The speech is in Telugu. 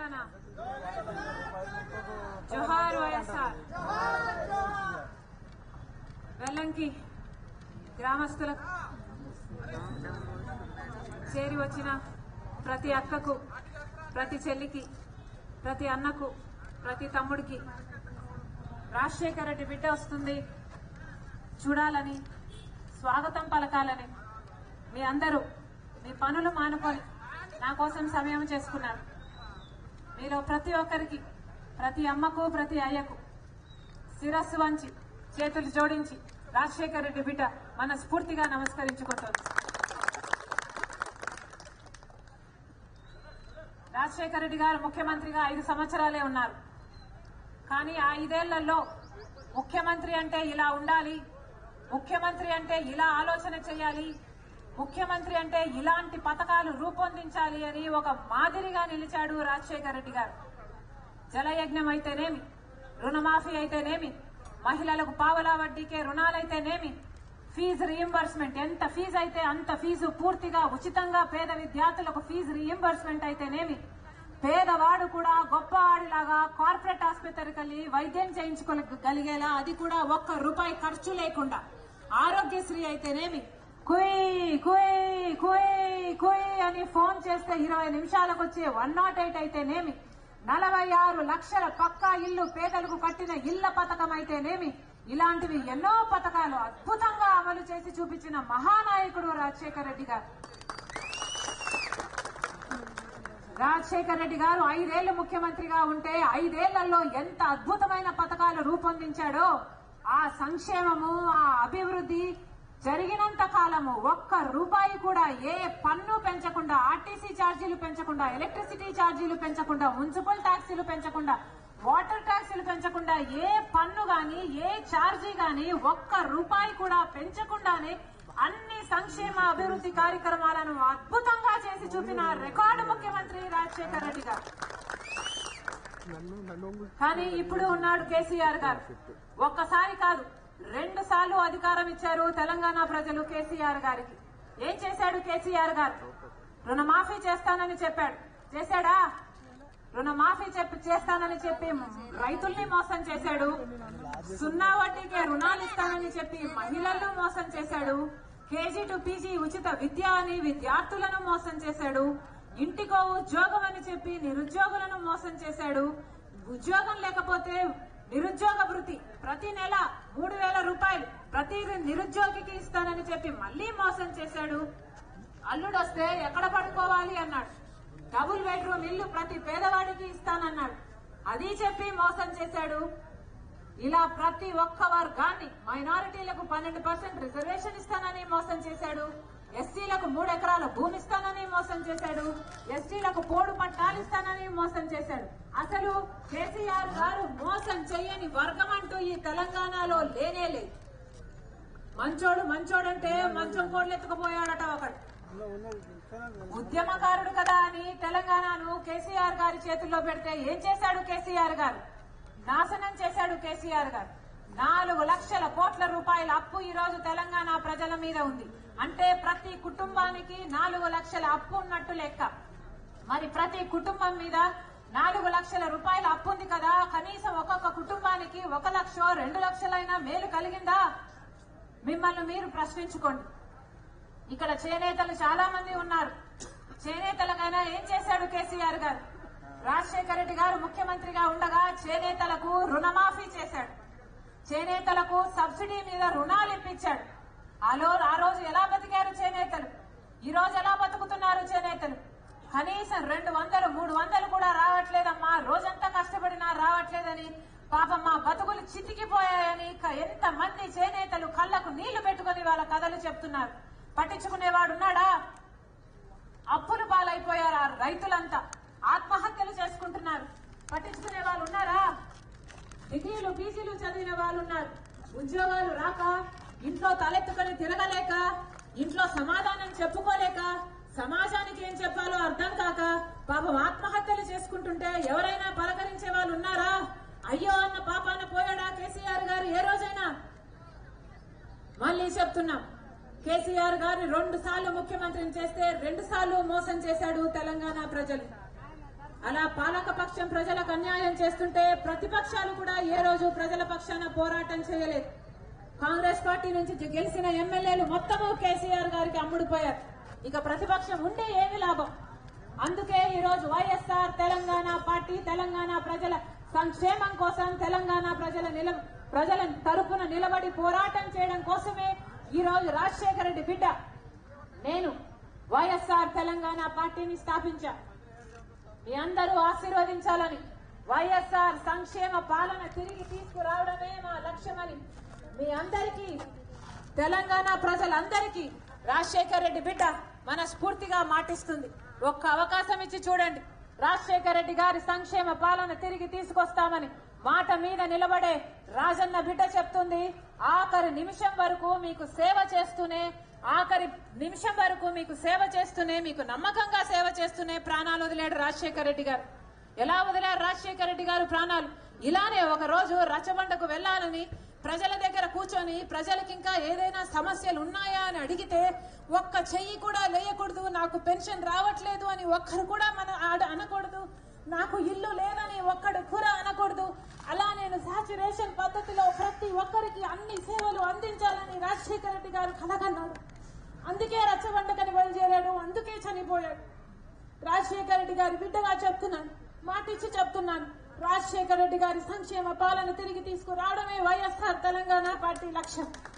తెలంగాణ జోహార్ వైఎస్ఆర్ వెల్లంకి గ్రామస్తులకు చేరి వచ్చిన ప్రతి అక్కకు ప్రతి చెల్లికి ప్రతి అన్నకు ప్రతి తమ్ముడికి రాజశేఖర రెడ్డి బిడ్డ వస్తుంది చూడాలని స్వాగతం పలకాలని మీ అందరూ మీ పనులు మానుకొని నా కోసం సమయం చేసుకున్నారు మీలో ప్రతి ఒక్కరికి ప్రతి అమ్మకు ప్రతి అయ్యకు శిరస్సు వంచి చేతులు జోడించి రాజశేఖర రెడ్డి బిడ్డ మనస్ఫూర్తిగా నమస్కరించుకుంటోంది రాజశేఖర రెడ్డి గారు ముఖ్యమంత్రిగా ఐదు సంవత్సరాలే ఉన్నారు కానీ ఆ ఐదేళ్లలో ముఖ్యమంత్రి అంటే ఇలా ఉండాలి ముఖ్యమంత్రి అంటే ఇలా ఆలోచన చేయాలి ముఖ్యమంత్రి అంటే ఇలాంటి పథకాలు రూపొందించాలి అని ఒక మాదిరిగా నిలిచాడు రాజశేఖర రెడ్డి గారు జలయజ్ఞం అయితేనేమి రుణమాఫీ అయితేనేమి మహిళలకు పావలా వడ్డీకే రుణాలైతేనేమి ఫీజు రీయింబర్స్మెంట్ ఎంత ఫీజు అయితే అంత ఫీజు పూర్తిగా ఉచితంగా పేద విద్యార్థులకు ఫీజు రీయింబర్స్మెంట్ అయితేనేమి పేదవాడు కూడా గొప్ప ఆడిలాగా కార్పొరేట్ ఆసుపత్రికి వెళ్ళి వైద్యం చేయించుకోగలిగేలా అది కూడా ఒక్క రూపాయి ఖర్చు లేకుండా ఆరోగ్యశ్రీ అయితేనేమి కుయ్ కుయ్ కుయ్ కుయ్ అని ఫోన్ చేస్తే ఇరవై నిమిషాలకు వచ్చే వన్ నాట్ ఎయిట్ అయితేనేమి నలభై ఆరు లక్షల పక్కా ఇల్లు పేదలకు కట్టిన ఇళ్ల పథకం అయితేనేమి ఇలాంటివి ఎన్నో పథకాలు అద్భుతంగా అమలు చేసి చూపించిన మహానాయకుడు రాజశేఖర రెడ్డి గారు రాజశేఖర రెడ్డి గారు ఐదేళ్లు ముఖ్యమంత్రిగా ఉంటే ఐదేళ్లలో ఎంత అద్భుతమైన పథకాలు రూపొందించాడో ఆ సంక్షేమము ఆ అభివృద్ధి జరిగినంత కాలము ఒక్క రూపాయి కూడా ఏ పన్ను పెంచకుండా ఆర్టీసీ ఛార్జీలు పెంచకుండా ఎలక్ట్రిసిటీ ఛార్జీలు పెంచకుండా మున్సిపల్ ట్యాక్సీలు పెంచకుండా వాటర్ ట్యాక్సీలు పెంచకుండా ఏ పన్ను గాని ఏ ఛార్జీ గాని ఒక్క రూపాయి కూడా పెంచకుండానే అన్ని సంక్షేమ అభివృద్ధి కార్యక్రమాలను అద్భుతంగా చేసి చూపిన రికార్డు ముఖ్యమంత్రి రాజశేఖర రెడ్డి గారు కానీ ఇప్పుడు ఉన్నాడు కేసీఆర్ గారు ఒక్కసారి కాదు రెండు సార్లు అధికారం ఇచ్చారు తెలంగాణ ప్రజలు కేసీఆర్ గారికి ఏం చేశాడు కేసీఆర్ గారు రుణమాఫీ చేస్తానని చెప్పాడు చేశాడా రుణమాఫీ చెప్పి చేస్తానని చెప్పి రైతుల్ని మోసం చేశాడు సున్నా వడ్డీకే రుణాలు ఇస్తానని చెప్పి మహిళలను మోసం చేశాడు కేజీ టు పీజీ ఉచిత విద్య అని విద్యార్థులను మోసం చేశాడు ఇంటికో ఉద్యోగం అని చెప్పి నిరుద్యోగులను మోసం చేశాడు ఉద్యోగం లేకపోతే నిరుద్యోగ భృతి ప్రతి నెల మూడు వేల రూపాయలు ప్రతి నిరుద్యోగికి ఇస్తానని చెప్పి మళ్లీ మోసం చేశాడు అల్లుడు వస్తే ఎక్కడ పడుకోవాలి అన్నాడు డబుల్ బెడ్రూమ్ ఇల్లు ప్రతి పేదవాడికి ఇస్తానన్నాడు అది చెప్పి మోసం చేశాడు ఇలా ప్రతి ఒక్క వర్గాన్ని మైనారిటీలకు పన్నెండు పర్సెంట్ రిజర్వేషన్ ఇస్తానని మోసం చేశాడు ఎస్సీలకు మూడు ఎకరాల భూమి ఇస్తానని మోసం చేశాడు ఎస్టీలకు పోడు పట్టాలు ఇస్తానని మోసం చేశాడు అసలు కేసీఆర్ గారు మోసం చేయని వర్గం అంటూ ఈ తెలంగాణలో లేనే లేదు మంచోడు మంచోడంటే మంచం కోడ్లు ఎత్తుకుపోయాడట ఒకడు ఉద్యమకారుడు కదా అని తెలంగాణను కేసీఆర్ గారి చేతుల్లో పెడితే ఏం చేశాడు కేసీఆర్ గారు నాశనం చేశాడు కేసీఆర్ గారు నాలుగు లక్షల కోట్ల రూపాయల అప్పు ఈ రోజు తెలంగాణ ప్రజల మీద ఉంది అంటే ప్రతి కుటుంబానికి నాలుగు లక్షల అప్పు ఉన్నట్టు లెక్క మరి ప్రతి కుటుంబం మీద నాలుగు లక్షల రూపాయల అప్పు ఉంది కదా కనీసం ఒక్కొక్క కుటుంబానికి ఒక లక్ష రెండు లక్షలైనా మేలు కలిగిందా మిమ్మల్ని మీరు ప్రశ్నించుకోండి ఇక్కడ చేనేతలు చాలా మంది ఉన్నారు చేనేతలకైనా ఏం చేశాడు కేసీఆర్ గారు రాజశేఖర రెడ్డి గారు ముఖ్యమంత్రిగా ఉండగా చేనేతలకు రుణమాఫీ చేశాడు చేనేతలకు సబ్సిడీ మీద రుణాలు ఇప్పించాడు ఆలో ఆ రోజు ఎలా బతికారు చేనేతలు ఈ రోజు ఎలా బతుకుతున్నారు చేనేతలు కనీసం రెండు వందలు మూడు వందలు కూడా రావట్లేదమ్మా రోజంతా కష్టపడినా రావట్లేదని పాపం మా బతుకులు చితికిపోయాయని ఎంత మంది చేనేతలు కళ్ళకు నీళ్లు పెట్టుకుని వాళ్ళ కథలు చెప్తున్నారు పట్టించుకునేవాడు ఉన్నాడా అప్పులు పాలైపోయారు ఆ రైతులంతా ఆత్మహత్యలు చేసుకుంటున్నారు పట్టించుకునే వాళ్ళు ఉన్నారా డిగ్రీలు పీజీలు చదివిన వాళ్ళు ఉన్నారు ఉద్యోగాలు రాక ఇంట్లో తలెత్తుకొని తిరగలేక ఇంట్లో సమాధానం చెప్పుకోలేక సమాజానికి ఏం చెప్పాలో అర్థం కాక పాపం ఆత్మహత్యలు చేసుకుంటుంటే ఎవరైనా పలకరించే వాళ్ళు ఉన్నారా అయ్యో అన్న పాపాన పోయాడా కేసీఆర్ గారు ఏ రోజైనా మళ్ళీ చెప్తున్నాం కేసీఆర్ గారిని రెండు సార్లు ముఖ్యమంత్రిని చేస్తే రెండు సార్లు మోసం చేశాడు తెలంగాణ ప్రజలు అలా పాలక పక్షం ప్రజలకు అన్యాయం చేస్తుంటే ప్రతిపక్షాలు కూడా ఏ రోజు ప్రజల పక్షాన పోరాటం చేయలేదు కాంగ్రెస్ పార్టీ నుంచి జ- గెలిచిన ఎమ్మెల్యేలు మొత్తము కేసీఆర్ గారికి అమ్ముడుపోయారు ఇక ప్రతిపక్షం ఉండే ఏమి లాభం అందుకే ఈ రోజు వైఎస్ఆర్ తెలంగాణ పార్టీ తెలంగాణ ప్రజల సంక్షేమం కోసం తెలంగాణ ప్రజల నిల ప్రజల తరపున నిలబడి పోరాటం చేయడం కోసమే ఈ రోజు రాజశేఖర రెడ్డి బిడ్డ నేను వైఎస్ఆర్ తెలంగాణ పార్టీని స్థాపించా మీ అందరూ ఆశీర్వదించాలని వైఎస్ఆర్ సంక్షేమ పాలన తిరిగి తీసుకురావడమే మా లక్ష్యమని మీ అందరికీ తెలంగాణ ప్రజలందరికీ రాజశేఖర్ రెడ్డి బిడ్డ మనస్ఫూర్తిగా మాటిస్తుంది ఒక్క అవకాశం ఇచ్చి చూడండి రాజశేఖర్ రెడ్డి గారి సంక్షేమ పాలన తిరిగి తీసుకొస్తామని మాట మీద నిలబడే రాజన్న బిడ్డ చెప్తుంది ఆఖరి నిమిషం వరకు మీకు సేవ చేస్తూనే ఆఖరి నిమిషం వరకు మీకు సేవ చేస్తూనే మీకు నమ్మకంగా సేవ చేస్తూనే ప్రాణాలు వదిలాడు రాజశేఖర్ రెడ్డి గారు ఎలా వదిలారు రాజశేఖర రెడ్డి గారు ప్రాణాలు ఇలానే ఒక రోజు రచ్చబండకు వెళ్లాలని ప్రజల దగ్గర కూర్చొని ప్రజలకి ఇంకా ఏదైనా సమస్యలు ఉన్నాయా అని అడిగితే ఒక్క చెయ్యి కూడా లేయకూడదు నాకు పెన్షన్ రావట్లేదు అని ఒక్కరు కూడా మన ఆడ అనకూడదు నాకు ఇల్లు లేదని ఒక్కడు కూడా అనకూడదు అలా నేను సాచురేషన్ పద్ధతిలో ప్రతి ఒక్కరికి అన్ని సేవలు అందించాలని రాజశేఖర రెడ్డి గారు కలగన్నాడు అందుకే రచ్చబండకని బయలుదేరాడు అందుకే చనిపోయాడు రాజశేఖర రెడ్డి గారి బిడ్డగా చెప్తున్నాను మాటిచ్చి చెప్తున్నాను రాజశేఖర రెడ్డి గారి సంక్షేమ పాలన తిరిగి తీసుకురావడమే వైఎస్ఆర్ తెలంగాణ పార్టీ లక్ష్యం